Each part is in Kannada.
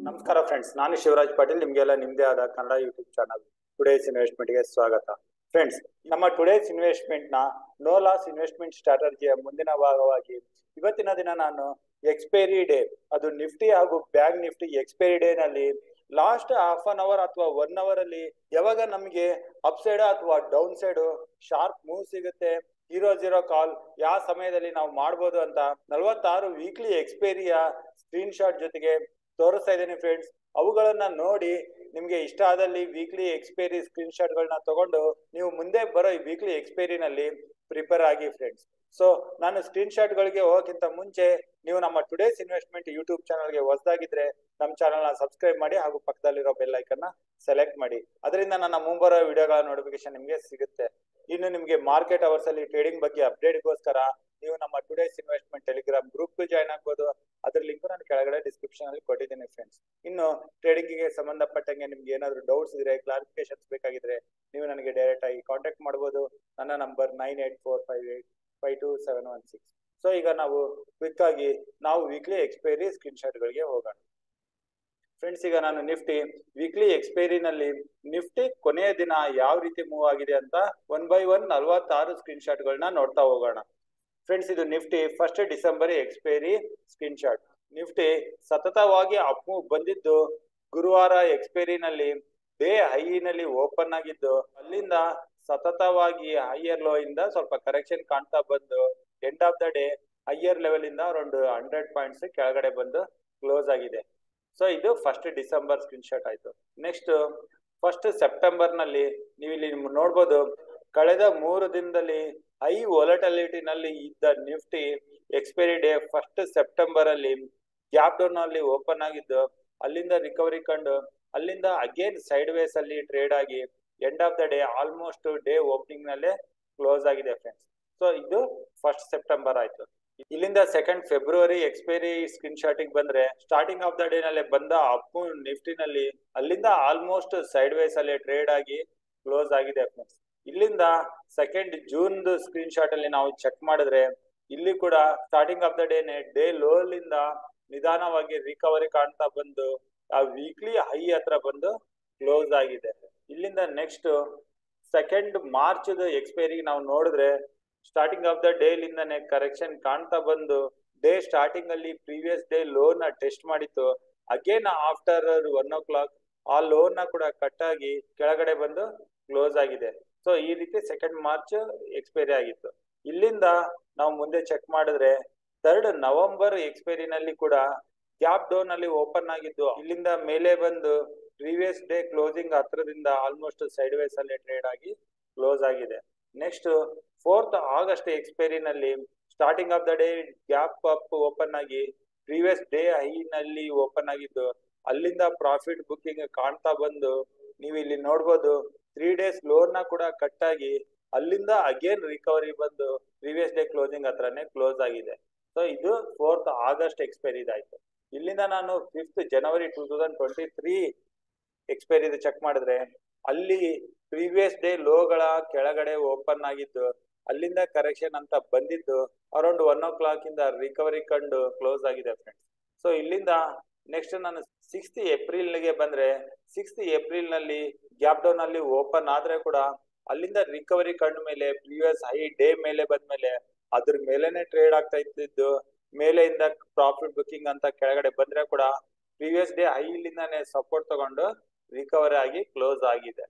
ನಮಸ್ಕಾರ ಫ್ರೆಂಡ್ಸ್ ನಾನು ಶಿವರಾಜ್ ಪಾಟೀಲ್ ನಿಮ್ಗೆಲ್ಲ ನಿಮ್ದೇ ಆದ Kannada YouTube channel today's investment ಗೆ ಸ್ವಾಗತ ಫ್ರೆಂಡ್ಸ್ ನಮ್ಮ ಟುಡೇಸ್ ಇನ್ವೆಸ್ಟ್ಮೆಂಟ್ ನ ನೋ ಲಾಸ್ ಇನ್ವೆಸ್ಟ್ಮೆಂಟ್ ಸ್ಟ್ರಾಟಜಿಯ ಮುಂದಿನ ಭಾಗವಾಗಿ ಇವತ್ತಿನ ದಿನ ನಾನು ಎಕ್ಸ್ಪೈರಿ ಡೇ ಅದು ನಿಫ್ಟಿ ಹಾಗೂ ಬ್ಯಾಂಕ್ ನಿಫ್ಟಿ ಎಕ್ಸ್ಪೈರಿ ಡೇ ನಲ್ಲಿ ಲಾಸ್ಟ್ ಹಾಫ್ ಅನ್ ಅವರ್ ಅಥವಾ ಒನ್ ಅವರ್ ಅಲ್ಲಿ ಯಾವಾಗ ನಮಗೆ ಅಪ್ ಸೈಡ್ ಅಥವಾ ಡೌನ್ ಸೈಡ್ ಶಾರ್ಪ್ ಮೂವ್ ಸಿಗುತ್ತೆ ಜೀರೋ ಜೀರೋ ಕಾಲ್ ಯಾವ ಸಮಯದಲ್ಲಿ ನಾವು ಮಾಡ್ಬೋದು ಅಂತ ನಲವತ್ತಾರು ವೀಕ್ಲಿ ಎಕ್ಸ್ಪೈರಿಯ ಸ್ಕ್ರೀನ್ ಶಾಟ್ ಜೊತೆಗೆ ತೋರಿಸ್ತಾ ಇದ್ದೀನಿ ಫ್ರೆಂಡ್ಸ್ ಅವುಗಳನ್ನ ನೋಡಿ ನಿಮ್ಗೆ ಇಷ್ಟ ಆದಲ್ಲಿ ವೀಕ್ಲಿ ಎಕ್ಸ್ಪೈರಿ ಸ್ಕ್ರೀನ್ ಶಾಟ್ ಗಳನ್ನ ತಗೊಂಡು ನೀವು ಮುಂದೆ ಬರೋ ಈ ವೀಕ್ಲಿ ಎಕ್ಸ್ಪೈರಿನಲ್ಲಿ ಪ್ರಿಪೇರ್ ಆಗಿ ಫ್ರೆಂಡ್ಸ್ ಸೊ ನಾನು ಸ್ಕ್ರೀನ್ ಶಾಟ್ ಗಳಿಗೆ ಹೋಗೋಕ್ಕಿಂತ ಮುಂಚೆ ನೀವು ನಮ್ಮ ಟುಡೇಸ್ ಇನ್ವೆಸ್ಟ್ಮೆಂಟ್ ಯೂಟ್ಯೂಬ್ ಚಾನಲ್ಗೆ ಹೊಸದಾಗಿದ್ರೆ ನಮ್ಮ ಚಾನಲ್ ನ ಸಬ್ಸ್ಕ್ರೈಬ್ ಮಾಡಿ ಹಾಗೂ ಪಕ್ಕದಲ್ಲಿರೋ ಬೆಲ್ ಐಕನ್ ನ ಸೆಲೆಕ್ಟ್ ಮಾಡಿ ಅದರಿಂದ ನನ್ನ ಮುಂಬರೋ ವಿಡಿಯೋಗಳ ನೋಟಿಫಿಕೇಶನ್ ನಿಮಗೆ ಸಿಗುತ್ತೆ ಇನ್ನು ನಿಮಗೆ ಮಾರ್ಕೆಟ್ ಅವರ್ಸ್ ಅಲ್ಲಿ ಟ್ರೇಡಿಂಗ್ ಬಗ್ಗೆ ಅಪ್ಡೇಟ್ಗೋಸ್ಕರ ನೀವು ನಮ್ಮ today's investment Telegram group join ಆಗ್ಬೋದು ಅದ್ರ ಲಿಂಕ್ ನಾನು ಕೆಳಗಡೆ ಡಿಸ್ಕ್ರಿಪ್ಷನ್ ಅಲ್ಲಿ ಕೊಟ್ಟಿದ್ದೀನಿ ಫ್ರೆಂಡ್ಸ್ ಇನ್ನು ಟ್ರೇಡಿಂಗ್ ಗೆ ಸಂಬಂಧಪಟ್ಟಂಗೆ ನಿಮ್ಗೆ ಏನಾದ್ರು ಡೌಟ್ಸ್ ಇದ್ರೆ ಕ್ಲಾರಿಫಿಕೇಶನ್ಸ್ ಬೇಕಾಗಿದ್ರೆ ನೀವು ನನಗೆ ಡೈರೆಕ್ಟ್ ಆಗಿ ಕಾಂಟ್ಯಾಕ್ಟ್ ಮಾಡಬಹುದು ನನ್ನ number nine eight four five eight five two seven one six so ಈಗ ನಾವು ಕ್ವಿಕ್ ಆಗಿ ನಾವು ವೀಕ್ಲಿ ಎಕ್ಸ್ಪೈರಿ ಸ್ಕ್ರೀನ್ ಶಾಟ್ ಗಳಿಗೆ ಹೋಗೋಣ ಫ್ರೆಂಡ್ಸ್ ಈಗ ನಾನು ನಿಫ್ಟಿ ವೀಕ್ಲಿ ಎಕ್ಸ್ಪೈರಿನಲ್ಲಿ ನಿಫ್ಟಿ ಕೊನೆಯ ದಿನ ಯಾವ ರೀತಿ ಮೂವ್ ಆಗಿದೆ ಅಂತ ಒನ್ ಬೈ ಒನ್ ನಲವತ್ತಾರು ಸ್ಕ್ರೀನ್ ಶಾಟ್ ಗಳನ್ನ ನೋಡ್ತಾ ಹೋಗೋಣ ಫ್ರೆಂಡ್ಸ್ ಇದು Nifty first December expiry screen screenshot Nifty ಸತತವಾಗಿ ಅಪ್ ಮೂವ್ ಬಂದಿದ್ದು ಗುರುವಾರ ಎಕ್ಸ್ಪೈರಿನಲ್ಲಿ ಡೇ ಹೈನಲ್ಲಿ ಓಪನ್ ಆಗಿದ್ದು ಅಲ್ಲಿಂದ ಸತತವಾಗಿ ಹೈಯರ್ ಲೋ ಇಂದ ಸ್ವಲ್ಪ ಕರೆಕ್ಷನ್ ಕಾಣ್ತಾ ಬಂದು end of the day higher level ಇಂದ ಒಂದು ಹಂಡ್ರೆಡ್ ಪಾಯಿಂಟ್ಸ್ ಕೆಳಗಡೆ ಬಂದು ಕ್ಲೋಸ್ ಆಗಿದೆ ಸೊ ಇದು ಫಸ್ಟ್ ಡಿಸೆಂಬರ್ ಸ್ಕ್ರೀನ್ ಶಾಟ್ ಆಯ್ತು ನೆಕ್ಸ್ಟ್ ಫಸ್ಟ್ ಸೆಪ್ಟೆಂಬರ್ ನಲ್ಲಿ ನೀವು ಇಲ್ಲಿ ನೋಡ್ಬೋದು ಕಳೆದ ಮೂರು ದಿನದಲ್ಲಿ ಹೈ ವೊಲಟಿಲಿಟಿ ನಲ್ಲಿ ಇದ್ದ Nifty expiry day first September ಅಲ್ಲಿ ಗ್ಯಾಪ್ ಡೌನ್ ಅಲ್ಲಿ ಓಪನ್ ಆಗಿದ್ದು ಅಲ್ಲಿಂದ ರಿಕವರಿ ಕಂಡು ಅಲ್ಲಿಂದ ಅಗೇನ್ ಸೈಡ್ ವೇಸ್ ಅಲ್ಲಿ ಟ್ರೇಡ್ ಆಗಿ end of the day almost day opening ನಲ್ಲೇ ಕ್ಲೋಸ್ ಆಗಿದೆ ಫ್ರೆಂಡ್ಸ್ ಸೊ ಇದು ಫಸ್ಟ್ ಸೆಪ್ಟೆಂಬರ್ ಆಯ್ತು ಇಲ್ಲಿಂದ second February expiry screenshotting ಬಂದ್ರೆ ಸ್ಟಾರ್ಟಿಂಗ್ ಆಫ್ ದ ಡೇ ನಲ್ಲಿ ಬಂದ ಅಪ್ಪು ನಿಫ್ಟಿನಲ್ಲಿ ಅಲ್ಲಿಂದ ಆಲ್ಮೋಸ್ಟ್ ಸೈಡ್ ವೇಸ್ ಅಲ್ಲಿ ಟ್ರೇಡ್ ಆಗಿ ಕ್ಲೋಸ್ ಆಗಿದೆ ಫ್ರೆಂಡ್ಸ್ ಇಲ್ಲಿಂದ ಸೆಕೆಂಡ್ ಜೂನ್ ಸ್ಕ್ರೀನ್ ಶಾಟ್ ಅಲ್ಲಿ ನಾವು ಚೆಕ್ ಮಾಡಿದ್ರೆ ಇಲ್ಲಿ ಕೂಡ ಸ್ಟಾರ್ಟಿಂಗ್ ಆಫ್ ದ ಡೇನೆ ಡೇ ಲೋಲಿಂದ ನಿಧಾನವಾಗಿ ರಿಕವರಿ ಕಾಣ್ತಾ ಬಂದು ಆ ವೀಕ್ಲಿ ಹೈ ಹತ್ರ ಬಂದು ಕ್ಲೋಸ್ ಆಗಿದೆ ಇಲ್ಲಿಂದ ನೆಕ್ಸ್ಟ್ ಸೆಕೆಂಡ್ ಮಾರ್ಚ್ ಎಕ್ಸ್ಪೈರಿ ನಾವು ನೋಡಿದ್ರೆ ಸ್ಟಾರ್ಟಿಂಗ್ ಆಫ್ ದ ಡೇ ಲಿಂದಾನೆ ಕರೆಕ್ಷನ್ ಕಾಣ್ತಾ ಬಂದು ಡೇ ಸ್ಟಾರ್ಟಿಂಗ್ ಅಲ್ಲಿ ಪ್ರೀವಿಯಸ್ ಡೇ ಲೋನ್ ಟೆಸ್ಟ್ ಮಾಡಿತ್ತು again after one o'clock ಆ ಲೋನ್ ನ ಕೂಡ ಕಟ್ ಆಗಿ ಕೆಳಗಡೆ ಬಂದು ಕ್ಲೋಸ್ ಆಗಿದೆ ಸೊ ಈ ರೀತಿ ಸೆಕೆಂಡ್ ಮಾರ್ಚ್ ಎಕ್ಸ್ಪೈರಿ ಆಗಿತ್ತು ಇಲ್ಲಿಂದ ನಾವು ಮುಂದೆ ಚೆಕ್ ಮಾಡಿದ್ರೆ ಥರ್ಡ್ ನವೆಂಬರ್ ಎಕ್ಸ್ಪೈರಿನಲ್ಲಿ ಕೂಡ ಗ್ಯಾಪ್ ಡೌನ್ ಅಲ್ಲಿ ಓಪನ್ ಆಗಿದ್ದು ಇಲ್ಲಿಂದ ಮೇಲೆ ಬಂದು ಪ್ರೀವಿಯಸ್ ಡೇ ಕ್ಲೋಸಿಂಗ್ ಹತ್ರದಿಂದ ಆಲ್ಮೋಸ್ಟ್ ಸೈಡ್ ವೇಸ್ ಅಲ್ಲಿ ಟ್ರೇಡ್ ಆಗಿ ಕ್ಲೋಸ್ ಆಗಿದೆ ನೆಕ್ಸ್ಟ್ ಫೋರ್ತ್ ಆಗಸ್ಟ್ ಎಕ್ಸ್ಪೈರಿನಲ್ಲಿ starting of the day gap up open ಆಗಿ ಪ್ರೀವಿಯಸ್ ಡೇ ಹೈ ನಲ್ಲಿ ಓಪನ್ ಆಗಿದ್ದು ಅಲ್ಲಿಂದ ಪ್ರಾಫಿಟ್ ಬುಕ್ಕಿಂಗ್ ಕಾಣ್ತಾ ಬಂದು ನೀವು ಇಲ್ಲಿ ನೋಡ್ಬೋದು ತ್ರೀ ಡೇಸ್ ಲೋನ್ ನ ಕೂಡ ಕಟ್ ಆಗಿ ಅಲ್ಲಿಂದ ಅಗೇನ್ ರಿಕವರಿ ಬಂದು ಪ್ರೀವಿಯಸ್ ಡೇ ಕ್ಲೋಸಿಂಗ್ ಹತ್ರನೇ ಕ್ಲೋಸ್ ಆಗಿದೆ ಸೊ ಇದು ಫೋರ್ತ್ ಆಗಸ್ಟ್ ಎಕ್ಸ್ಪೈರಿ ಇದಾಯ್ತು ಇಲ್ಲಿಂದ ನಾನು fifth January two thousand twenty three expiry check ಮಾಡಿದ್ರೆ ಅಲ್ಲಿ ಪ್ರೀವಿಯಸ್ ಡೇ ಲೋಗಳ ಕೆಳಗಡೆ ಓಪನ್ ಆಗಿದ್ದು ಅಲ್ಲಿಂದ ಕರೆಕ್ಷನ್ ಅಂತ ಬಂದಿದ್ದು ಅರೌಂಡ್ ಒನ್ ಓ ಕ್ಲಾಕ್ ಇಂದ ರಿಕವರಿ ಕಂಡು ಕ್ಲೋಸ್ ಆಗಿದೆ ಫ್ರೆಂಡ್ಸ್ ಸೊ ಇಲ್ಲಿಂದ ನೆಕ್ಸ್ಟ್ ನಾನು ಸಿಕ್ಸ್ತ್ ಏಪ್ರಿಲ್ ಗೆ ಬಂದ್ರೆ ಸಿಕ್ಸ್ತ್ ಏಪ್ರಿಲ್ ನಲ್ಲಿ ಗ್ಯಾಪ್ ಡೌನ್ ಅಲ್ಲಿ ಓಪನ್ ಆದ್ರೆ ಕೂಡ ಅಲ್ಲಿಂದ ರಿಕವರಿ ಕಂಡ ಮೇಲೆ ಪ್ರೀವಿಯಸ್ ಹೈ ಡೇ ಮೇಲೆ ಬಂದ್ಮೇಲೆ ಅದ್ರ ಮೇಲೆನೆ ಟ್ರೇಡ್ ಆಗ್ತಾ ಇದ್ದಿದ್ದು ಮೇಲೆಯಿಂದ ಪ್ರಾಫಿಟ್ ಬುಕಿಂಗ್ ಅಂತ ಕೆಳಗಡೆ ಬಂದ್ರೆ ಕೂಡ ಪ್ರೀವಿಯಸ್ ಡೇ ಹೈ ಇಲ್ಲಿಂದಾನೆ ಸಪೋರ್ಟ್ ತಗೊಂಡು ರಿಕವರಿ ಆಗಿ ಕ್ಲೋಸ್ ಆಗಿದೆ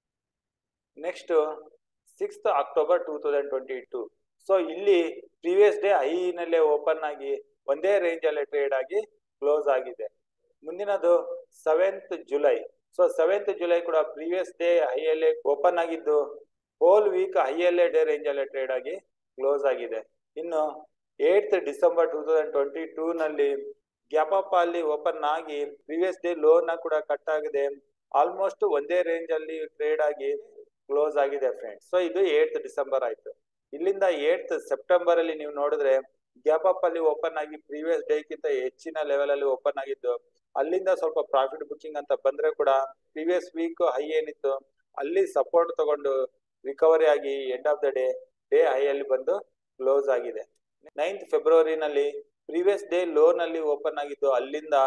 next sixth October two thousand twenty two so ಇಲ್ಲಿ ಪ್ರೀವಿಯಸ್ ಡೇ ಹೈ ನಲ್ಲೇ ಓಪನ್ ಆಗಿ ಒಂದೇ ರೇಂಜ್ ಅಲ್ಲಿ ಟ್ರೇಡ್ ಆಗಿ ಕ್ಲೋಸ್ ಆಗಿದೆ ಮುಂದಿನದು seventh July so seventh July ಕೂಡ ಪ್ರೀವಿಯಸ್ ಡೇ ಹೈಯಲ್ಲೇ ಓಪನ್ ಆಗಿದ್ದು ಹೋಲ್ ವೀಕ್ ಹೈಯಲ್ಲೇ ಡೇ ರೇಂಜ್ ಅಲ್ಲೇ ಟ್ರೇಡ್ ಆಗಿ ಕ್ಲೋಸ್ ಆಗಿದೆ ಇನ್ನು eight December two thousand twenty two ನಲ್ಲಿ ಗ್ಯಾಪ್ ಅಪ್ ಅಲ್ಲಿ ಓಪನ್ ಆಗಿ ಪ್ರೀವಿಯಸ್ ಡೇ ಲೋನ್ ಕೂಡ ಕಟ್ ಆಗಿದೆ ಆಲ್ಮೋಸ್ಟ್ ಒಂದೇ ರೇಂಜ್ ಅಲ್ಲಿ ಟ್ರೇಡ್ ಆಗಿ ಕ್ಲೋಸ್ ಆಗಿದೆ ಫ್ರೆಂಡ್ಸ್ ಸೊ ಇದು ಏಟ್ ಡಿಸೆಂಬರ್ ಆಯ್ತು ಇಲ್ಲಿಂದ ಏಟ್ ಸೆಪ್ಟೆಂಬರ್ ಅಲ್ಲಿ ನೀವು ನೋಡಿದ್ರೆ ಗ್ಯಾಪ್ ಅಪ್ ಅಲ್ಲಿ ಓಪನ್ ಆಗಿ ಪ್ರೀವಿಯಸ್ ಡೇಕ್ಕಿಂತ ಹೆಚ್ಚಿನ ಲೆವೆಲ್ ಅಲ್ಲಿ ಓಪನ್ ಆಗಿದ್ದು ಅಲ್ಲಿಂದ ಸ್ವಲ್ಪ ಪ್ರಾಫಿಟ್ ಬುಕಿಂಗ್ ಅಂತ ಬಂದ್ರೆ ಕೂಡ ಪ್ರೀವಿಯಸ್ ವೀಕ್ ಹೈ ಏನಿತ್ತು ಅಲ್ಲಿ ಸಪೋರ್ಟ್ ತಗೊಂಡು ರಿಕವರಿ ಆಗಿ end of the day day high ಅಲ್ಲಿ ಬಂದು ಕ್ಲೋಸ್ ಆಗಿದೆ ನೈನ್ತ್ ಫೆಬ್ರವರಿನಲ್ಲಿ ಪ್ರೀವಿಯಸ್ ಡೇ ಲೋ ನಲ್ಲಿ ಓಪನ್ ಆಗಿದ್ದು ಅಲ್ಲಿಂದ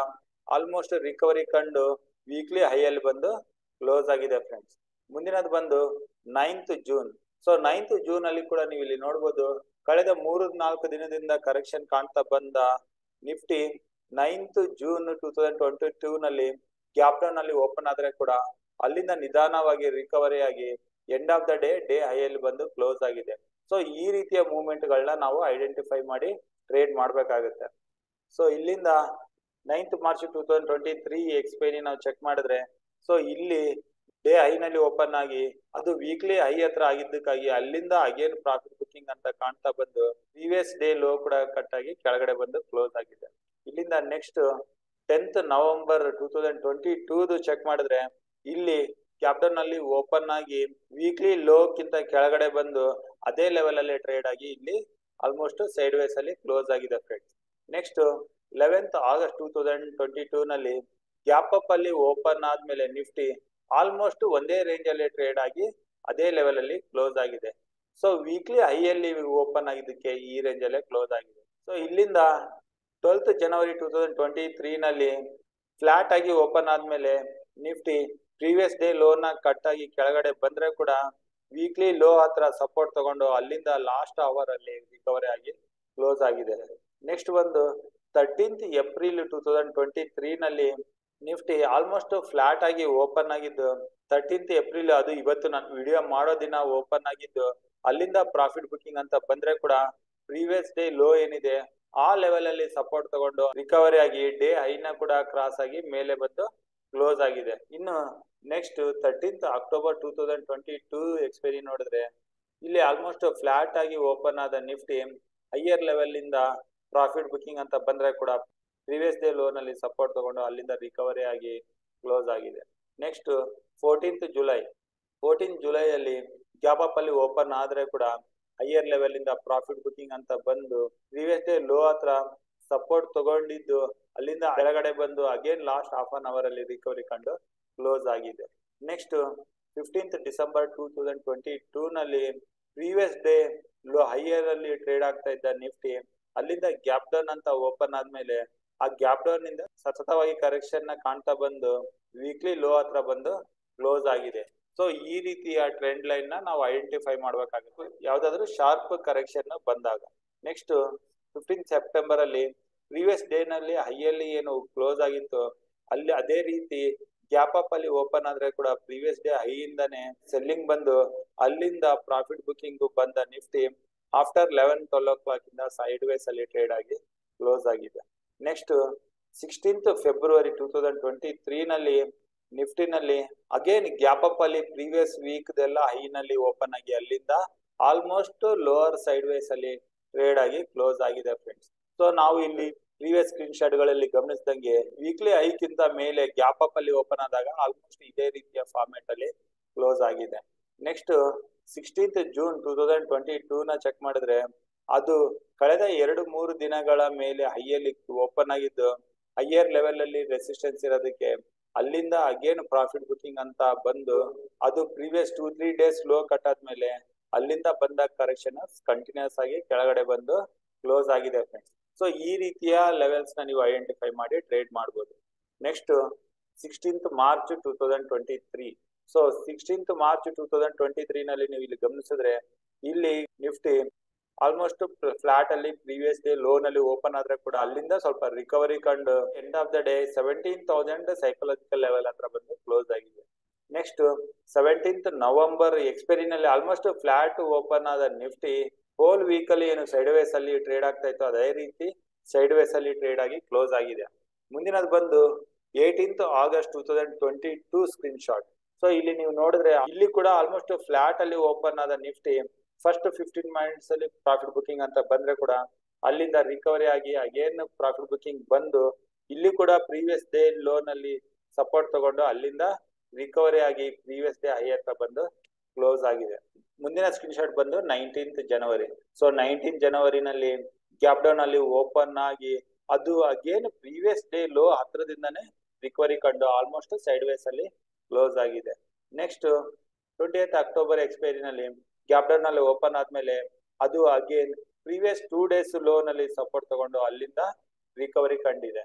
ಆಲ್ಮೋಸ್ಟ್ ರಿಕವರಿ ಕಂಡು ವೀಕ್ಲಿ ಹೈಯಲ್ಲಿ ಬಂದು ಕ್ಲೋಸ್ ಆಗಿದೆ ಫ್ರೆಂಡ್ಸ್ ಮುಂದಿನದು ಬಂದು ninth June so ninth June ಅಲ್ಲಿ ಕೂಡ ನೀವು ಇಲ್ಲಿ ನೋಡ್ಬೋದು ಕಳೆದ ಮೂರು ನಾಲ್ಕು ದಿನದಿಂದ ಕರೆಕ್ಷನ್ ಕಾಣ್ತಾ ಬಂದ Nifty ninth June two thousand twenty two ನಲ್ಲಿ ಗ್ಯಾಪ್ ಡೌನ್ ಅಲ್ಲಿ ಓಪನ್ ಆದ್ರೆ ಕೂಡ ಅಲ್ಲಿಂದ ನಿಧಾನವಾಗಿ ರಿಕವರಿ ಆಗಿ end of the day day ಹೈಯಲ್ಲಿ ಬಂದು ಕ್ಲೋಸ್ ಆಗಿದೆ ಸೊ ಈ ರೀತಿಯ ಮೂವ್ಮೆಂಟ್ ಗಳನ್ನ ನಾವು ಐಡೆಂಟಿಫೈ ಮಾಡಿ ಟ್ರೇಡ್ ಮಾಡ್ಬೇಕಾಗುತ್ತೆ ಸೊ ಇಲ್ಲಿಂದ ninth March two thousand twenty three expiry ನಾವು ಚೆಕ್ ಮಾಡಿದ್ರೆ ಸೊ ಇಲ್ಲಿ ಡೇ ಹೈ ನಲ್ಲಿ ಓಪನ್ ಆಗಿ ಅದು ವೀಕ್ಲಿ ಹೈ ಹತ್ರ ಆಗಿದ್ದಕ್ಕಾಗಿ ಅಲ್ಲಿಂದ ಅಗೇನ್ ಪ್ರಾಫಿಟ್ ಬುಕಿಂಗ್ ಅಂತ ಕಾಣ್ತಾ ಬಂದು ಪ್ರೀವಿಯಸ್ ಡೇ ಲೋ ಕೂಡ ಕಟ್ ಆಗಿ ಕೆಳಗಡೆ ಬಂದು ಕ್ಲೋಸ್ ಆಗಿದೆ ಇಲ್ಲಿಂದ next tenth November two thousand twenty ಟೂದು ಚೆಕ್ ಮಾಡಿದ್ರೆ ಇಲ್ಲಿ ಕ್ಯಾಪ್ಟನ್ ನಲ್ಲಿ ಓಪನ್ ಆಗಿ ವೀಕ್ಲಿ ಲೋಕ್ಕಿಂತ ಕೆಳಗಡೆ ಬಂದು ಅದೇ ಲೆವೆಲ್ ಅಲ್ಲಿ ಟ್ರೇಡ್ ಆಗಿ ಇಲ್ಲಿ ಆಲ್ಮೋಸ್ಟ್ ಸೈಡ್ ವೇಸ್ ಅಲ್ಲಿ ಕ್ಲೋಸ್ ಆಗಿದೆ friends next eleventh August two thousand twenty two ನಲ್ಲಿ ಗ್ಯಾಪ್ ಅಪ್ ಅಲ್ಲಿ ಓಪನ್ ಆದ್ಮೇಲೆ ನಿಫ್ಟಿ ಆಲ್ಮೋಸ್ಟ್ ಒಂದೇ ರೇಂಜ್ ಅಲ್ಲಿ ಟ್ರೇಡ್ ಆಗಿ ಅದೇ ಲೆವೆಲ್ ಅಲ್ಲಿ ಕ್ಲೋಸ್ ಆಗಿದೆ ಸೊ ವೀಕ್ಲಿ ಹೈಯಲ್ಲಿ ಓಪನ್ ಆಗಿದ್ದಕ್ಕೆ ಈ ರೇಂಜ್ ಅಲ್ಲೇ ಕ್ಲೋಸ್ ಆಗಿದೆ ಸೊ ಇಲ್ಲಿಂದ twelfth January two thousand twenty three ನಲ್ಲಿ ಫ್ಲಾಟ್ ಆಗಿ ಓಪನ್ ಆದ್ಮೇಲೆ ನಿಫ್ಟಿ ಪ್ರೀವಿಯಸ್ ಡೇ ಲೋನ ಕಟ್ ಆಗಿ ಕೆಳಗಡೆ ಬಂದ್ರೆ ಕೂಡ ವೀಕ್ಲಿ ಲೋ ಹತ್ರ ಸಪೋರ್ಟ್ ತಗೊಂಡು ಅಲ್ಲಿಂದ ಲಾಸ್ಟ್ ಅವರ್ ಅಲ್ಲಿ ರಿಕವರಿ ಆಗಿ ಕ್ಲೋಸ್ ಆಗಿದೆ ನೆಕ್ಸ್ಟ್ ಬಂದು thirteenth April two thousand twenty three ನಲ್ಲಿ ನಿಫ್ಟಿ ಆಲ್ಮೋಸ್ಟ್ ಫ್ಲಾಟ್ ಆಗಿ ಓಪನ್ ಆಗಿದ್ದು ತರ್ಟೀನ್ತ್ ಏಪ್ರಿಲ್ ಅದು ಇವತ್ತು ನಾನು ವಿಡಿಯೋ ಮಾಡೋ ದಿನ ಓಪನ್ ಆಗಿದ್ದು ಅಲ್ಲಿಂದ ಪ್ರಾಫಿಟ್ ಬುಕಿಂಗ್ ಅಂತ ಬಂದ್ರೆ ಕೂಡ ಪ್ರೀವಿಯಸ್ ಡೇ ಲೋ ಏನಿದೆ ಆ ಲೆವೆಲ್ ಅಲ್ಲಿ ಸಪೋರ್ಟ್ ತಗೊಂಡು ರಿಕವರಿ ಆಗಿ ಡೇ ಹೈನ ಕೂಡ ಕ್ರಾಸ್ ಆಗಿ ಮೇಲೆ ಬಂದು ಕ್ಲೋಸ್ ಆಗಿದೆ ಇನ್ನು next thirteenth October two thousand twenty two expiry ನೋಡಿದ್ರೆ ಇಲ್ಲಿ ಆಲ್ಮೋಸ್ಟ್ ಫ್ಲಾಟ್ ಆಗಿ ಓಪನ್ ಆದ ನಿಫ್ಟಿ ಹೈಯರ್ ಲೆವೆಲ್ ಇಂದ ಪ್ರಾಫಿಟ್ ಬುಕಿಂಗ್ ಅಂತ ಬಂದ್ರೆ ಕೂಡ ಪ್ರೀವಿಯಸ್ ಡೇ ಲೋನ್ ಅಲ್ಲಿ ಸಪೋರ್ಟ್ ತಗೊಂಡು ಅಲ್ಲಿಂದ ರಿಕವರಿ ಆಗಿ ಕ್ಲೋಸ್ ಆಗಿದೆ next fourteenth July fourteen July ಅಲ್ಲಿ ಗ್ಯಾಪ್ ಅಪ್ ಅಲ್ಲಿ ಓಪನ್ ಆದ್ರೆ ಕೂಡ ಹೈಯರ್ ಲೆವೆಲ್ ಇಂದ ಪ್ರಾಫಿಟ್ ಬುಕಿಂಗ್ ಅಂತ ಬಂದು ಪ್ರೀವಿಯಸ್ ಡೇ ಲೋ ಹತ್ರ ಸಪೋರ್ಟ್ ತಗೊಂಡಿದ್ದು ಅಲ್ಲಿಂದ ಕೆಳಗಡೆ ಬಂದು again last half an hour ಅಲ್ಲಿ ರಿಕವರಿ ಕಂಡು ಕ್ಲೋಸ್ ಆಗಿದೆ next fifteenth December two thousand twenty two ನಲ್ಲಿ ಪ್ರೀವಿಯಸ್ ಡೇ ಲೋ ಹೈಯರ್ ಅಲ್ಲಿ ಟ್ರೇಡ್ ಆಗ್ತಾ ಇದ್ದ ನಿಫ್ಟಿ ಅಲ್ಲಿಂದ ಗ್ಯಾಪ್ ಡೌನ್ ಅಂತ ಓಪನ್ ಆದ್ಮೇಲೆ ಆ ಗ್ಯಾಪ್ ಡೌನ್ ಇಂದ ಸತತವಾಗಿ ಕರೆಕ್ಷನ್ ನ ಕಾಣ್ತಾ ಬಂದು ವೀಕ್ಲಿ ಲೋ ಹತ್ರ ಬಂದು ಕ್ಲೋಸ್ ಆಗಿದೆ ಸೊ ಈ ರೀತಿಯ ಟ್ರೆಂಡ್ ಲೈನ್ ನ ನಾವು ಐಡೆಂಟಿಫೈ ಮಾಡ್ಬೇಕಾಗುತ್ತೆ ಯಾವ್ದಾದ್ರು ಶಾರ್ಪ್ ಕರೆಕ್ಷನ್ ಬಂದಾಗ ನೆಕ್ಸ್ಟ್ ಫಿಫ್ಟೀನ್ ಸೆಪ್ಟೆಂಬರ್ ಅಲ್ಲಿ ಪ್ರೀವಿಯಸ್ ಡೇ ನಲ್ಲಿ ಹೈಯಲ್ಲಿ ಏನು ಕ್ಲೋಸ್ ಆಗಿತ್ತು ಅಲ್ಲಿ ಅದೇ ರೀತಿ ಗ್ಯಾಪ್ ಅಪ್ ಅಲ್ಲಿ ಓಪನ್ ಆದ್ರೆ ಕೂಡ ಪ್ರೀವಿಯಸ್ ಡೇ ಹೈ ಇಂದಾನೆ ಸೆಲ್ಲಿಂಗ್ ಬಂದು ಅಲ್ಲಿಂದ ಪ್ರಾಫಿಟ್ ಬುಕಿಂಗ್ ಬಂದ Nifty after eleven twelve o'clock ಇಂದ ಸೈಡ್ ವೇಸ್ ಅಲ್ಲಿ ಟ್ರೇಡ್ ಆಗಿ ಕ್ಲೋಸ್ ಆಗಿದೆ next sixteenth February two thousand twenty three ನಲ್ಲಿ ನಿಫ್ಟಿನಲ್ಲಿ ಅಗೇನ್ ಗ್ಯಾಪ್ ಅಪ್ ಅಲ್ಲಿ ಪ್ರೀವಿಯಸ್ ವೀಕ್ ದೆಲ್ಲ ಹೈ ನಲ್ಲಿ ಓಪನ್ ಆಗಿ ಅಲ್ಲಿಂದ ಆಲ್ಮೋಸ್ಟ್ ಲೋವರ್ ಸೈಡ್ ವೇಸ್ ಅಲ್ಲಿ ಟ್ರೇಡ್ ಆಗಿ ಕ್ಲೋಸ್ ಆಗಿದೆ ಫ್ರೆಂಡ್ಸ್ ಸೊ ನಾವು ಇಲ್ಲಿ ಪ್ರೀವಿಯಸ್ ಸ್ಕ್ರೀನ್ ಶಾಟ್ ಗಳಲ್ಲಿ ಗಮನಿಸಿದಂಗೆ ವೀಕ್ಲಿ ಐಕ್ಕಿಂತ ಮೇಲೆ ಗ್ಯಾಪ್ ಅಪ್ ಅಲ್ಲಿ ಓಪನ್ ಆದಾಗ ಆಲ್ಮೋಸ್ಟ್ ಇದೇ ರೀತಿಯ ಫಾರ್ಮೆಟ್ ಅಲ್ಲಿ ಕ್ಲೋಸ್ ಆಗಿದೆ next sixteenth June two thousand twenty two ನ ಚೆಕ್ ಮಾಡಿದ್ರೆ ಅದು ಕಳೆದ ಎರಡು ಮೂರು ದಿನಗಳ ಮೇಲೆ ಹೈಯಲ್ಲಿ ಓಪನ್ ಆಗಿದ್ದು ಹೈಯರ್ ಲೆವೆಲ್ ಅಲ್ಲಿ ರೆಸಿಸ್ಟೆನ್ಸ್ ಇರೋದಕ್ಕೆ ಅಲ್ಲಿಂದ ಅಗೇನ್ ಪ್ರಾಫಿಟ್ ಬುಕಿಂಗ್ ಅಂತ ಬಂದು ಅದು previous two three days low cut ಆದ್ಮೇಲೆ ಅಲ್ಲಿಂದ ಬಂದ ಕರೆಕ್ಷನ್ ಕಂಟಿನ್ಯೂಸ್ ಆಗಿ ಕೆಳಗಡೆ ಬಂದು ಕ್ಲೋಸ್ ಆಗಿದೆ ಫ್ರೆಂಡ್ಸ್ ಸೊ ಈ ರೀತಿಯ ಲೆವೆಲ್ಸ್ ನ ನೀವು ಐಡೆಂಟಿಫೈ ಮಾಡಿ ಟ್ರೇಡ್ ಮಾಡಬಹುದು next sixteenth March two thousand twenty three so sixteenth March two thousand twenty three ನಲ್ಲಿ ನೀವು ಇಲ್ಲಿ ಗಮನಿಸಿದ್ರೆ ಇಲ್ಲಿ ನಿಫ್ಟಿ ಆಲ್ಮೋಸ್ಟ್ ಫ್ಲಾಟ್ ಅಲ್ಲಿ ಪ್ರೀವಿಯಸ್ ಡೇ ಲೋ ನಲ್ಲಿ ಓಪನ್ ಆದ್ರೆ ಕೂಡ ಅಲ್ಲಿಂದ ಸ್ವಲ್ಪ ರಿಕವರಿ ಕಂಡು end of the day seventeen thousand psychological level ಹತ್ರ ಬಂದು ಕ್ಲೋಸ್ ಆಗಿದೆ ನೆಕ್ಸ್ಟ್ ಸೆವೆಂಟೀನ್ತ್ ನವೆಂಬರ್ ಎಕ್ಸ್ಪೈರಿ ನಲ್ಲಿ ಆಲ್ಮೋಸ್ಟ್ ಫ್ಲಾಟ್ ಓಪನ್ ಆದ ನಿಫ್ಟಿ ಹೋಲ್ ವೀಕ್ ಅಲ್ಲಿ ಏನು ಸೈಡ್ ವೇಸ್ ಅಲ್ಲಿ ಟ್ರೇಡ್ ಆಗ್ತಾ ಇತ್ತು ಅದೇ ರೀತಿ ಸೈಡ್ ವೇಸ್ ಅಲ್ಲಿ ಟ್ರೇಡ್ ಆಗಿ ಕ್ಲೋಸ್ ಆಗಿದೆ ಮುಂದಿನದು ಬಂದು eighteenth August two thousand twenty two screen shot so ಇಲ್ಲಿ ನೀವು ನೋಡಿದ್ರೆ ಇಲ್ಲಿ ಕೂಡ ಆಲ್ಮೋಸ್ಟ್ ಫ್ಲಾಟ್ ಅಲ್ಲಿ ಓಪನ್ ಆದ ನಿಫ್ಟಿ ಫಸ್ಟ್ ಫಿಫ್ಟೀನ್ ಮಿನಿಟ್ಸ್ ಅಲ್ಲಿ ಪ್ರಾಫಿಟ್ ಬುಕಿಂಗ್ ಅಂತ ಬಂದ್ರೆ ಕೂಡ ಅಲ್ಲಿಂದ ರಿಕವರಿ ಆಗಿ ಅಗೇನ್ ಪ್ರಾಫಿಟ್ ಬುಕಿಂಗ್ ಬಂದು ಇಲ್ಲಿ ಕೂಡ ಪ್ರೀವಿಯಸ್ ಡೇ ಲೋನ್ ಅಲ್ಲಿ ಸಪೋರ್ಟ್ ತಗೊಂಡು ಅಲ್ಲಿಂದ ರಿಕವರಿ ಆಗಿ ಪ್ರೀವಿಯಸ್ ಡೇ ಹೈ ಹತ್ರ ಬಂದು ಕ್ಲೋಸ್ ಆಗಿದೆ ಮುಂದಿನ ಸ್ಕ್ರೀನ್ ಶಾಟ್ ಬಂದು ನೈನ್ಟೀನ್ತ್ ಜನವರಿ ಸೊ ನೈನ್ಟೀನ್ ಜನವರಿನಲ್ಲಿ ಗ್ಯಾಪ್ ಡೌನ್ ಅಲ್ಲಿ ಓಪನ್ ಆಗಿ ಅದು ಅಗೇನ್ ಪ್ರೀವಿಯಸ್ ಡೇ ಲೋ ಹತ್ರದಿಂದಾನೇ ರಿಕವರಿ ಕಂಡು ಆಲ್ಮೋಸ್ಟ್ ಸೈಡ್ ವೇಸ್ ಅಲ್ಲಿ ಕ್ಲೋಸ್ ಆಗಿದೆ next twenty eighth October expiry ನಲ್ಲಿ ಗ್ಯಾಪ್ ಡೌನ್ ನಲ್ಲಿ ಓಪನ್ ಆದ್ಮೇಲೆ ಅದು again previous two days low ನಲ್ಲಿ ಸಪೋರ್ಟ್ ತಗೊಂಡು ಅಲ್ಲಿಂದ ರಿಕವರಿ ಕಂಡಿದೆ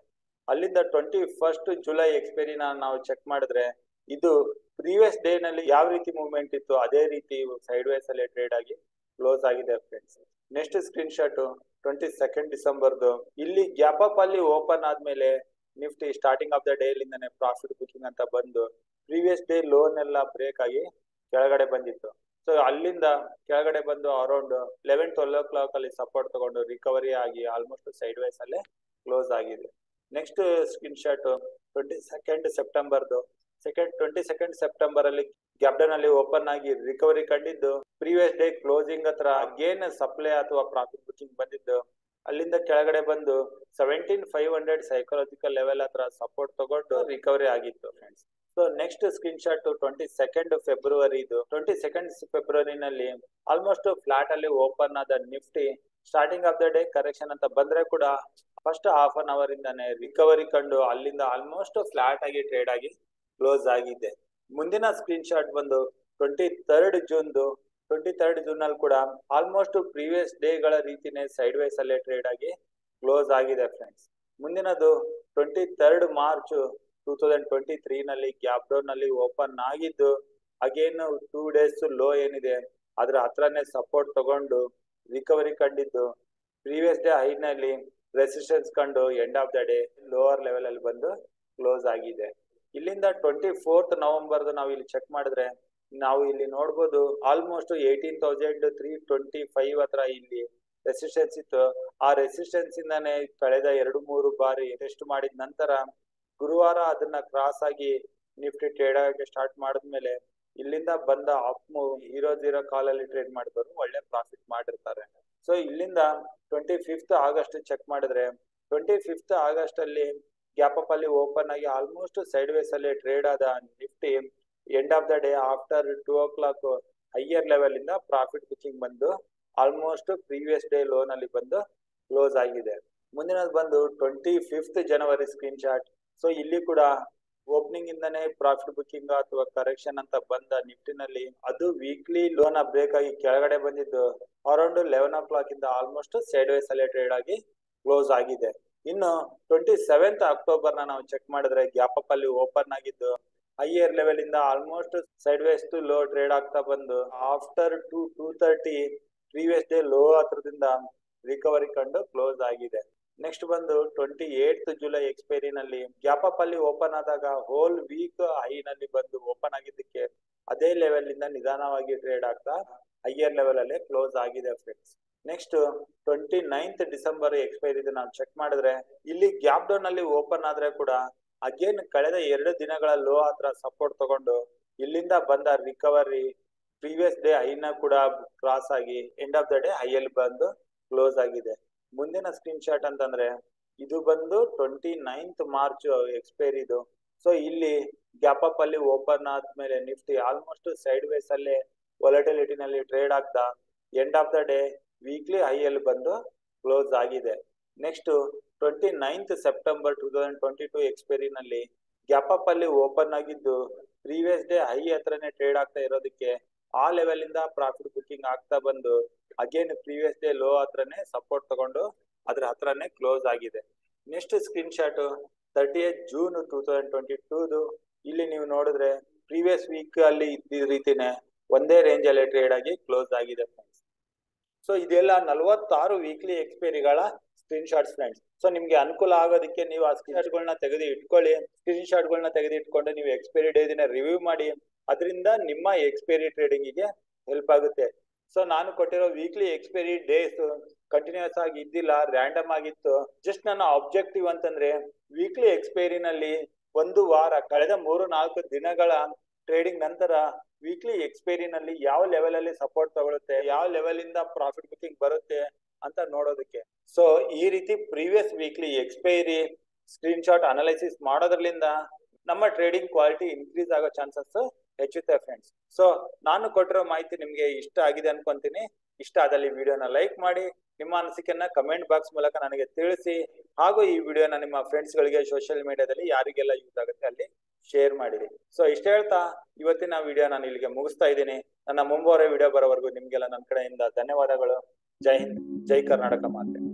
ಅಲ್ಲಿಂದ ಟ್ವೆಂಟಿ ಫಸ್ಟ್ ಜುಲೈ ಎಕ್ಸ್ಪೈರಿನ ನಾವು ಚೆಕ್ ಮಾಡಿದ್ರೆ ಇದು ಪ್ರೀವಿಯಸ್ ಡೇ ನಲ್ಲಿ ಯಾವ ರೀತಿ ಮೂವ್ಮೆಂಟ್ ಇತ್ತು ಅದೇ ರೀತಿ ಸೈಡ್ ವೈಸ್ ಅಲ್ಲಿ ಟ್ರೇಡ್ ಆಗಿ ಕ್ಲೋಸ್ ಆಗಿದೆ friends next screen screenshot twenty second ಡಿಸೆಂಬರ್ದು ಇಲ್ಲಿ ಗ್ಯಾಪ್ ಅಪ್ ಅಲ್ಲಿ ಓಪನ್ ಆದ್ಮೇಲೆ Nifty starting of the day ಲಿಂದಾನೆ ಪ್ರಾಫಿಟ್ ಬುಕಿಂಗ್ ಅಂತ ಬಂದು ಪ್ರೀವಿಯಸ್ ಡೇ ಲೋನ್ ಎಲ್ಲ ಬ್ರೇಕ್ ಆಗಿ ಕೆಳಗಡೆ ಬಂದಿತ್ತು ಸೊ ಅಲ್ಲಿಂದ ಕೆಳಗಡೆ ಬಂದು around eleven twelve o'clock ಅಲ್ಲಿ ಸಪೋರ್ಟ್ ತಗೊಂಡು ರಿಕವರಿ ಆಗಿ ಆಲ್ಮೋಸ್ಟ್ ಸೈಡ್ ವೈಸ್ ಅಲ್ಲೇ ಕ್ಲೋಸ್ ಆಗಿದೆ next screen screenshot twenty second ಸೆಪ್ಟೆಂಬರ್ದು ಸೆಕೆಂಡ್ ಟ್ವೆಂಟಿ ಸೆಕೆಂಡ್ ಸೆಪ್ಟೆಂಬರ್ ಅಲ್ಲಿ ಗ್ಯಾಪ್ಡನ್ ಅಲ್ಲಿ ಓಪನ್ ಆಗಿ ರಿಕವರಿ ಕಂಡಿದ್ದು ಪ್ರೀವಿಯಸ್ ಡೇ ಕ್ಲೋಸಿಂಗ್ ಹತ್ರ ಅಗೇನ್ ಸಪ್ಲೈ ಅಥವಾ ಪ್ರಾಫಿಟ್ ಬುಕಿಂಗ್ ಬಂದಿದ್ದು ಅಲ್ಲಿಂದ ಕೆಳಗಡೆ ಬಂದು seventeen five hundred psychological level ಹತ್ರ ಸಪೋರ್ಟ್ ತಗೊಂಡು ರಿಕವರಿ ಆಗಿತ್ತು friends so next screen screenshot twenty second February ಇದು ಟ್ವೆಂಟಿ ಸೆಕೆಂಡ್ ಫೆಬ್ರವರಿನಲ್ಲಿ ಆಲ್ಮೋಸ್ಟ್ ಫ್ಲಾಟ್ ಅಲ್ಲಿ ಓಪನ್ ಆದ Nifty starting of the day correction ಅಂತ ಬಂದ್ರೆ ಕೂಡ ಫಸ್ಟ್ ಹಾಫ್ ಅನ್ ಅವರ್ ಇಂದಾನೆ ರಿಕವರಿ ಕಂಡು ಅಲ್ಲಿಂದ ಆಲ್ಮೋಸ್ಟ್ ಫ್ಲಾಟ್ ಆಗಿ ಟ್ರೇಡ್ ಆಗಿ ಕ್ಲೋಸ್ ಆಗಿದೆ ಮುಂದಿನ ಸ್ಕ್ರೀನ್ ಶಾಟ್ ಬಂದು ಟ್ವೆಂಟಿ ಥರ್ಡ್ ಜೂನ್ದು ಟ್ವೆಂಟಿ ಥರ್ಡ್ ಜೂನ್ ಅಲ್ಲಿ ಕೂಡ ಆಲ್ಮೋಸ್ಟ್ ಪ್ರೀವಿಯಸ್ ಡೇಗಳ ರೀತಿನೇ ಸೈಡ್ ವೈಸ್ ಅಲ್ಲೇ ಟ್ರೇಡ್ ಆಗಿ ಕ್ಲೋಸ್ ಆಗಿದೆ ಫ್ರೆಂಡ್ಸ್ ಮುಂದಿನದು twenty third March two thousand twenty three ನಲ್ಲಿ ಗ್ಯಾಪ್ ಡೌನ್ ನಲ್ಲಿ ಓಪನ್ ಆಗಿದ್ದು ಅಗೇನ್ ಟೂ ಡೇಸ್ ಲೋ ಏನಿದೆ ಅದ್ರ ಹತ್ರನೇ ಸಪೋರ್ಟ್ ತಗೊಂಡು ರಿಕವರಿ ಕಂಡಿದ್ದು ಪ್ರೀವಿಯಸ್ ಡೇ ಹೈ ನಲ್ಲಿ ರೆಸಿಸ್ಟೆನ್ಸ್ ಕಂಡು end of the day lower level ಅಲ್ಲಿ ಬಂದು ಕ್ಲೋಸ್ ಆಗಿದೆ ಇಲ್ಲಿಂದ ಟ್ವೆಂಟಿ ಫೋರ್ತ್ ನವೆಂಬರ್ ನಾವು ಇಲ್ಲಿ ಚೆಕ್ ಮಾಡಿದ್ರೆ ನಾವು ಇಲ್ಲಿ ನೋಡ್ಬೋದು almost eighteen thousand three twenty five ಹತ್ರ ಇಲ್ಲಿ ರೆಸಿಸ್ಟೆನ್ಸ್ ಇತ್ತು ಆ ರೆಸಿಸ್ಟೆನ್ಸ್ ಇಂದಾನೆ ಕಳೆದ ಎರಡು ಮೂರು ಬಾರಿ ಟೆಸ್ಟ್ ಮಾಡಿದ ನಂತರ ಗುರುವಾರ ಅದನ್ನ ಕ್ರಾಸ್ ಆಗಿ ನಿಫ್ಟಿ ಟ್ರೇಡ್ ಆಗಕ್ಕೆ ಸ್ಟಾರ್ಟ್ ಮಾಡಿದ್ಮೇಲೆ ಇಲ್ಲಿಂದ ಬಂದ ಅಪ್ ಮೂವ್ ಜೀರೋ ಜೀರೋ ಕಾಲಲ್ಲಿ ಟ್ರೇಡ್ ಮಾಡಿದವರು ಒಳ್ಳೆ ಪ್ರಾಫಿಟ್ ಮಾಡಿರ್ತಾರೆ ಸೊ ಇಲ್ಲಿಂದ ಟ್ವೆಂಟಿ ಫಿಫ್ತ್ ಆಗಸ್ಟ್ ಚೆಕ್ ಮಾಡಿದ್ರೆ ಟ್ವೆಂಟಿ ಫಿಫ್ತ್ ಆಗಸ್ಟ್ ಅಲ್ಲಿ ಗ್ಯಾಪ್ ಅಪ್ ಅಲ್ಲಿ ಓಪನ್ ಆಗಿ ಆಲ್ಮೋಸ್ಟ್ ಸೈಡ್ ವೇಸ್ ಅಲ್ಲಿ ಟ್ರೇಡ್ ಆದ Nifty end of the day after two o'clock higher level ಇಂದ ಪ್ರಾಫಿಟ್ ಬುಕಿಂಗ್ ಬಂದು ಆಲ್ಮೋಸ್ಟ್ ಪ್ರೀವಿಯಸ್ ಡೇ ಲೋನ್ ಅಲ್ಲಿ ಬಂದು ಕ್ಲೋಸ್ ಆಗಿದೆ ಮುಂದಿನದು ಬಂದು twenty fifth January screen shot so ಇಲ್ಲಿ ಕೂಡ ಓಪನಿಂಗ್ ಇಂದಾನೆ ಪ್ರಾಫಿಟ್ ಬುಕಿಂಗ್ ಅಥವಾ ಕರೆಕ್ಷನ್ ಅಂತ ಬಂದ ನಿಫ್ಟಿನಲ್ಲಿ ಅದು ವೀಕ್ಲಿ ಲೋನ್ ಬ್ರೇಕ್ ಆಗಿ ಕೆಳಗಡೆ ಬಂದಿದ್ದು ಅರೌಂಡ್ ಲೆವೆನ್ ಓ ಕ್ಲಾಕ್ ಇಂದ ಆಲ್ಮೋಸ್ಟ್ ಸೈಡ್ ವೈಸ್ ಅಲ್ಲೇ ಟ್ರೇಡ್ ಆಗಿ ಕ್ಲೋಸ್ ಆಗಿದೆ ಇನ್ನು ಟ್ವೆಂಟಿ ಸೆವೆಂತ್ ಅಕ್ಟೋಬರ್ ನ ನಾವು ಚೆಕ್ ಮಾಡಿದ್ರೆ ಗ್ಯಾಪ್ ಅಪ್ ಅಲ್ಲಿ ಓಪನ್ ಆಗಿದ್ದು ಹೈಯರ್ ಲೆವೆಲ್ ಇಂದ almost side ways to low trade ಆಗ್ತಾ ಬಂದು after to two thirty previous day low ಹತ್ರದಿಂದ ರಿಕವರಿ ಕಂಡು ಕ್ಲೋಸ್ ಆಗಿದೆ ನೆಕ್ಸ್ಟ್ ಬಂದು ಟ್ವೆಂಟಿ ಏಟ್ ಜುಲೈ ಎಕ್ಸ್ಪೈರಿ ನಲ್ಲಿ ಗ್ಯಾಪ್ ಅಪ್ ಅಲ್ಲಿ ಓಪನ್ ಆದಾಗ ಹೋಲ್ ವೀಕ್ ಹೈ ನಲ್ಲಿ ಬಂದು ಓಪನ್ ಆಗಿದ್ದಕ್ಕೆ ಅದೇ ಲೆವೆಲ್ ಇಂದ ನಿಧಾನವಾಗಿ ಟ್ರೇಡ್ ಆಗ್ತಾ ಹೈಯರ್ ಲೆವೆಲ್ ಅಲ್ಲೇ ಕ್ಲೋಸ್ ಆಗಿದೆ friends next twenty ninth December expiry ಇದೆ ನಾವು ಚೆಕ್ ಮಾಡಿದ್ರೆ ಇಲ್ಲಿ ಗ್ಯಾಪ್ ಡೌನ್ ಅಲ್ಲಿ ಓಪನ್ ಆದ್ರೆ ಕೂಡ ಅಗೇನ್ ಕಳೆದ ಎರಡು ದಿನಗಳ ಲೋ ಹತ್ರ ಸಪೋರ್ಟ್ ತಗೊಂಡು ಇಲ್ಲಿಂದ ಬಂದ ರಿಕವರಿ ಪ್ರೀವಿಯಸ್ ಡೇ ಹೈನ ಕೂಡ ಕ್ರಾಸ್ ಆಗಿ ಎಂಡ್ ಆಫ್ ದ ಡೇ ಹೈಯಲ್ಲಿ ಬಂದು ಕ್ಲೋಸ್ ಆಗಿದೆ ಮುಂದಿನ ಸ್ಕ್ರೀನ್ ಶಾಟ್ ಅಂತಂದ್ರೆ ಇದು ಬಂದು ಟ್ವೆಂಟಿ ನೈನ್ತ್ ಮಾರ್ಚ್ ಎಕ್ಸ್ಪೈರಿ ಇದು ಸೊ ಇಲ್ಲಿ ಗ್ಯಾಪ್ ಅಪ್ ಅಲ್ಲಿ ಓಪನ್ ಆದ್ಮೇಲೆ ನಿಫ್ಟಿ ಆಲ್ಮೋಸ್ಟ್ ಸೈಡ್ ವೇಸ್ ಅಲ್ಲೇ ವಾಲಟಿಲಿಟಿ ನಲ್ಲಿ ಟ್ರೇಡ್ ಆಗ್ತಾ end of the day weekly ಹೈಯಲ್ಲಿ ಬಂದು ಕ್ಲೋಸ್ ಆಗಿದೆ next twenty ninth September two thousand twenty two expiry ನಲ್ಲಿ ಗ್ಯಾಪ್ ಅಪ್ ಅಲ್ಲಿ ಓಪನ್ ಆಗಿದ್ದು ಪ್ರೀವಿಯಸ್ ಡೇ ಹೈ ಹತ್ರನೇ ಟ್ರೇಡ್ ಆಗ್ತಾ ಇರೋದಕ್ಕೆ ಆ ಲೆವೆಲ್ ಇಂದ ಪ್ರಾಫಿಟ್ ಬುಕಿಂಗ್ ಆಗ್ತಾ ಬಂದು ಅಗೇನ್ ಪ್ರೀವಿಯಸ್ ಡೇ ಲೋ ಹತ್ರನೇ ಸಪೋರ್ಟ್ ತಗೊಂಡು ಅದ್ರ ಹತ್ರನೇ ಕ್ಲೋಸ್ ಆಗಿದೆ next screen shot thirty eight June two thousand twenty ಟೂದು ಇಲ್ಲಿ ನೀವು ನೋಡಿದ್ರೆ ಪ್ರೀವಿಯಸ್ ವೀಕ್ ಅಲ್ಲಿ ಇದ್ದ ರೀತಿನೇ ಒಂದೇ ರೇಂಜ್ ಅಲ್ಲಿ ಟ್ರೇಡ್ ಆಗಿ ಕ್ಲೋಸ್ ಆಗಿದೆ ಫ್ರೆಂಡ್ಸ್ ಸೊ ಇದೆಲ್ಲ ನಲವತ್ತಾರು ವೀಕ್ಲಿ ಎಕ್ಸ್ಪೈರಿಗಳ ಸ್ಕ್ರೀನ್ ಶಾಟ್ಸ್ ಫ್ರೆಂಡ್ಸ್ ಸೊ ನಿಮ್ಗೆ ಅನುಕೂಲ ಆಗೋದಕ್ಕೆ ನೀವು ಆ ಸ್ಕ್ರೀನ್ ಶಾಟ್ಗಳನ್ನ ತೆಗೆದು ಇಟ್ಕೊಳ್ಳಿ ಸ್ಕ್ರೀನ್ ಶಾಟ್ಗಳನ್ನ ತೆಗೆದು ಇಟ್ಕೊಂಡು ನೀವು ಎಕ್ಸ್ಪೈರಿ ಡೇ ದಿನ ರಿವ್ಯೂ ಮಾಡಿ ಅದರಿಂದ ನಿಮ್ಮ ಎಕ್ಸ್ಪೈರಿ ಟ್ರೇಡಿಂಗಿಗೆ ಹೆಲ್ಪ್ ಆಗುತ್ತೆ ಸೊ ನಾನು ಕೊಟ್ಟಿರೋ ವೀಕ್ಲಿ ಎಕ್ಸ್ಪೈರಿ ಡೇಸ್ ಕಂಟಿನ್ಯೂಸ್ ಆಗಿ ಇದ್ದಿಲ್ಲ ರ್ಯಾಂಡಮ್ ಆಗಿತ್ತು ಜಸ್ಟ್ ನನ್ನ ಆಬ್ಜೆಕ್ಟಿವ್ ಅಂತಂದ್ರೆ ವೀಕ್ಲಿ ಎಕ್ಸ್ಪೈರಿನಲ್ಲಿ ಒಂದು ವಾರ ಕಳೆದ ಮೂರು ನಾಲ್ಕು ದಿನಗಳ ಟ್ರೇಡಿಂಗ್ ನಂತರ ವೀಕ್ಲಿ ಎಕ್ಸ್ಪೈರಿನಲ್ಲಿ ಯಾವ ಲೆವೆಲ್ ಅಲ್ಲಿ ಸಪೋರ್ಟ್ ತಗೊಳುತ್ತೆ ಯಾವ ಲೆವೆಲ್ ಇಂದ ಪ್ರಾಫಿಟ್ ಬುಕಿಂಗ್ ಬರುತ್ತೆ ಅಂತ ನೋಡೋದಕ್ಕೆ ಸೊ ಈ ರೀತಿ previous weekly expiry screen shot analysis ಮಾಡೋದ್ರಲಿಂದ ನಮ್ಮ ಟ್ರೇಡಿಂಗ್ ಕ್ವಾಲಿಟಿ ಇನ್ಕ್ರೀಸ್ ಆಗೋ ಚಾನ್ಸಸ್ ಹೆಚ್ಚುತ್ತೆ ಫ್ರೆಂಡ್ಸ್ ಸೊ ನಾನು ಕೊಟ್ಟಿರೋ ಮಾಹಿತಿ ನಿಮ್ಗೆ ಇಷ್ಟ ಆಗಿದೆ ಅನ್ಕೊಂತೀನಿ ಇಷ್ಟ ಆದಲ್ಲಿ ವಿಡಿಯೋನ ಲೈಕ್ ಮಾಡಿ ನಿಮ್ಮ ಅನಿಸಿಕೆಯನ್ನ ಕಮೆಂಟ್ ಬಾಕ್ಸ್ ಮೂಲಕ ನನಗೆ ತಿಳಿಸಿ ಹಾಗೂ ಈ ವಿಡಿಯೋನ ನಿಮ್ಮ ಫ್ರೆಂಡ್ಸ್ ಗಳಿಗೆ ಸೋಷಿಯಲ್ ಮೀಡಿಯಾದಲ್ಲಿ ಯಾರಿಗೆಲ್ಲ ಯೂಸ್ ಆಗುತ್ತೆ ಅಲ್ಲಿ ಶೇರ್ ಮಾಡಿರಿ ಸೊ ಇಷ್ಟ ಹೇಳ್ತಾ ಇವತ್ತಿನ ವಿಡಿಯೋ ನಾನು ಇಲ್ಲಿಗೆ ಮುಗಿಸ್ತಾ ಇದ್ದೀನಿ ನನ್ನ ಮುಂಬರುವ ವಿಡಿಯೋ ಬರೋವರೆಗೂ ನಿಮ್ಗೆಲ್ಲ ನನ್ನ ಕಡೆಯಿಂದ ಧನ್ಯವಾದಗಳು ಜೈ ಹಿಂದ್ ಜೈ ಕರ್ನಾಟಕ ಮಾತೆ